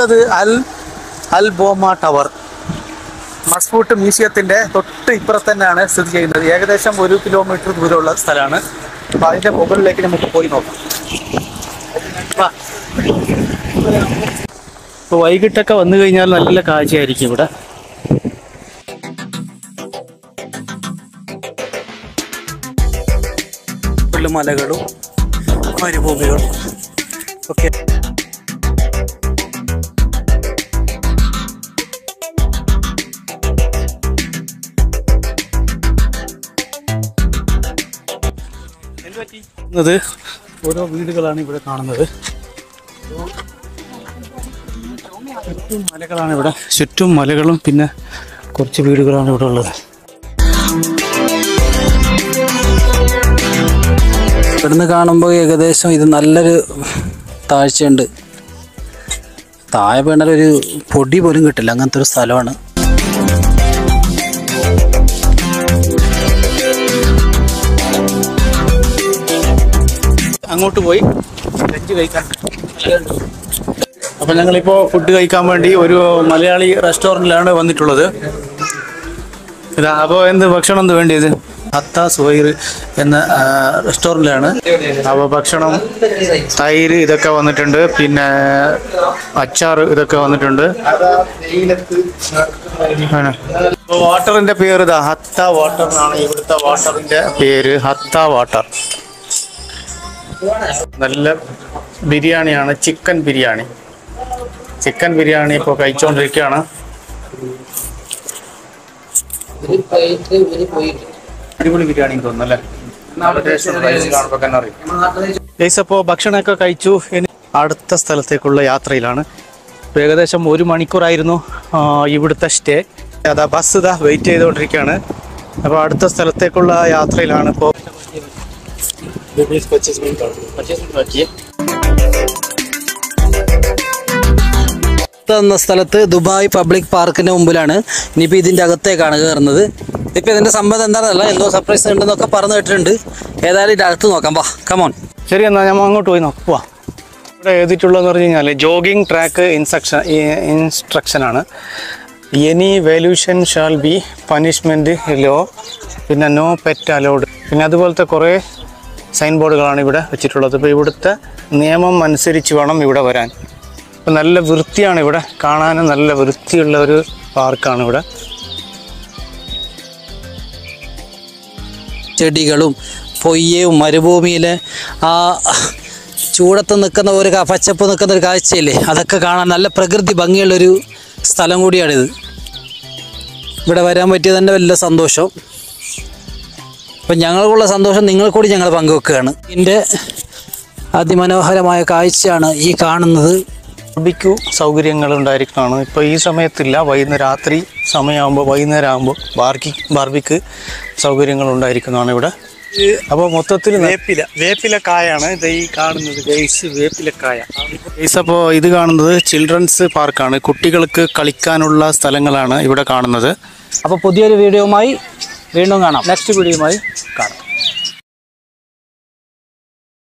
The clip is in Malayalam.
അടുത്തത് അൽ അൽ ബോമ ടവർ മസ്ഫൂട്ട് മ്യൂസിയത്തിന്റെ തൊട്ട് ഇപ്പുറത്ത് തന്നെയാണ് സ്ഥിതി ചെയ്യുന്നത് ഏകദേശം ഒരു കിലോമീറ്റർ ദൂരമുള്ള സ്ഥലമാണ് അപ്പൊ അതിന്റെ മുകളിലേക്ക് നമുക്ക് പോയി നോക്കാം വാ. ഇപ്പൊ വൈകിട്ടൊക്കെ വന്നു കഴിഞ്ഞാൽ നല്ല കാഴ്ചയായിരിക്കും ഇവിടെ ഫുള്ള് മലകളും മരുഭൂമികളും ഒക്കെ ഇത് ഓരോ വീടുകളാണ് ഇവിടെ കാണുന്നത് ചുറ്റും മലകളാണ് ഇവിടെ ചുറ്റും മലകളും പിന്നെ കുറച്ച് വീടുകളാണ് ഇവിടെ ഉള്ളത് ഇവിടുന്ന് കാണുമ്പോൾ ഏകദേശം ഇത് നല്ലൊരു താഴ്ചയുണ്ട് താഴെ വീണാൽ ഒരു പൊടി പോലും കിട്ടില്ല അങ്ങനത്തെ ഒരു സ്ഥലമാണ് അങ്ങോട്ട് പോയി ലഞ്ച് കഴിക്കാൻ അപ്പം ഞങ്ങളിപ്പോൾ ഫുഡ് കഴിക്കാൻ വേണ്ടി ഒരു മലയാളി റെസ്റ്റോറൻറ്റിലാണ് വന്നിട്ടുള്ളത് ഇതാ അപ്പോൾ എന്ത് ഭക്ഷണം എന്ത് വേണ്ടിയത് ഹത്ത സുഹൈർ എന്ന ആ, റെസ്റ്റോറൻറ്റിലാണ് അപ്പോൾ ഭക്ഷണം തൈര് ഇതൊക്കെ വന്നിട്ടുണ്ട് പിന്നെ അച്ചാർ ഇതൊക്കെ വന്നിട്ടുണ്ട് അപ്പോൾ വാട്ടറിന്റെ പേര് ഇതാ ഹത്ത വാട്ടർ എന്നാണ് ഇവിടുത്തെ വാട്ടറിന്റെ പേര് ഹത്ത വാട്ടർ നല്ല ബിരിയാണിയാണ് ചിക്കൻ ബിരിയാണി ചിക്കൻ ബിരിയാണി ഇപ്പോൾ കഴിച്ചുകൊണ്ടിരിക്കുകയാണ് അടിപൊളി ബിരിയാണി തോന്നുന്നു അല്ലേ ഗൈസ് അപ്പോൾ ഭക്ഷണമൊക്കെ കഴിച്ചു ഇനി അടുത്ത സ്ഥലത്തേക്കുള്ള യാത്രയിലാണ് ഇപ്പോൾ ഏകദേശം ഒരു മണിക്കൂറായിരുന്നു ആ, ഇവിടുത്തെ സ്റ്റേ അതാ ബസ് ഇതാ വെയിറ്റ് ചെയ്തുകൊണ്ടിരിക്കുകയാണ് അപ്പോൾ അടുത്ത സ്ഥലത്തേക്കുള്ള യാത്രയിലാണ് ഇപ്പോൾ എന്ന സ്ഥലത്ത് ദുബായ് പബ്ലിക് പാർക്കിന്റെ മുമ്പിലാണ് ഇനിയിപ്പോൾ ഇതിന്റെ അകത്തേക്കാണ് കയറുന്നത് ഇപ്പൊ ഇതിന്റെ സംബന്ധം എന്താണെന്നല്ല എന്തോ സർപ്രൈസ് ഉണ്ടെന്നൊക്കെ പറഞ്ഞു കേട്ടിട്ടുണ്ട് ഏതായാലും ഇതിന്റെ അകത്ത് നോക്കാം വാ കമോൺ ശരി എന്നാൽ ഞാൻ അങ്ങോട്ട് പോയി നോക്കാം പോവാം ഇവിടെ എഴുതിയിട്ടുള്ളതെന്ന് പറഞ്ഞു കഴിഞ്ഞാൽ ജോഗിങ് ട്രാക്ക് ഇൻസ്ട്രക്ഷൻ ഇൻസ്ട്രക്ഷൻ ആണ് any violation shall be punishment law പിന്നെ നോ പെറ്റ് അലൗഡ് പിന്നെ അതുപോലത്തെ കുറേ സൈൻ ബോർഡുകളാണ് ഇവിടെ വെച്ചിട്ടുള്ളത് ഇപ്പോൾ ഇവിടുത്തെ നിയമം അനുസരിച്ച് വേണം ഇവിടെ വരാൻ ഇപ്പം നല്ല വൃത്തിയാണ് ഇവിടെ കാണാനും നല്ല വൃത്തിയുള്ള ഒരു പാർക്കാണ് ഇവിടെ ചെടികളും പൊയ്യയും മരുഭൂമിയിലെ ആ ചൂടത്ത് നിൽക്കുന്ന ഒരു ക- പച്ചപ്പ് നിൽക്കുന്ന ഒരു കാഴ്ചയില്ലേ അതൊക്കെ കാണാൻ നല്ല പ്രകൃതി ഭംഗിയുള്ളൊരു സ്ഥലം കൂടിയാണിത് ഇവിടെ വരാൻ പറ്റിയത് തന്നെ വലിയ സന്തോഷം അപ്പം ഞങ്ങൾക്കുള്ള സന്തോഷം നിങ്ങൾ കൂടി ഞങ്ങൾ പങ്കുവെക്കുകയാണ് ഇതിൻ്റെ അതിമനോഹരമായ കാഴ്ചയാണ് ഈ കാണുന്നത് ബാർബിക്യൂ സൗകര്യങ്ങൾ ഉണ്ടായിരിക്കുന്നതാണ് ഇപ്പോൾ ഈ സമയത്തില്ല വൈകുന്നേരം രാത്രി സമയമാകുമ്പോൾ വൈകുന്നേരം ആകുമ്പോൾ ബാർക്കി ബാർബിക്ക് സൗകര്യങ്ങൾ ഉണ്ടായിരിക്കുന്നതാണ് ഇവിടെ അപ്പോൾ മൊത്തത്തിൽ വേപ്പില വേപ്പില കായാണ് ഇത് ഈ കാണുന്നത് ഗൈസ് വേപ്പിലക്കായ ഗൈസ് അപ്പോൾ ഇത് കാണുന്നത് ചിൽഡ്രൻസ് പാർക്കാണ് കുട്ടികൾക്ക് കളിക്കാനുള്ള സ്ഥലങ്ങളാണ് ഇവിടെ കാണുന്നത് അപ്പോൾ പുതിയൊരു വീഡിയോയുമായി വീണ്ടും കാണാം നെക്സ്റ്റ് വീഡിയോയുമായി കാണാം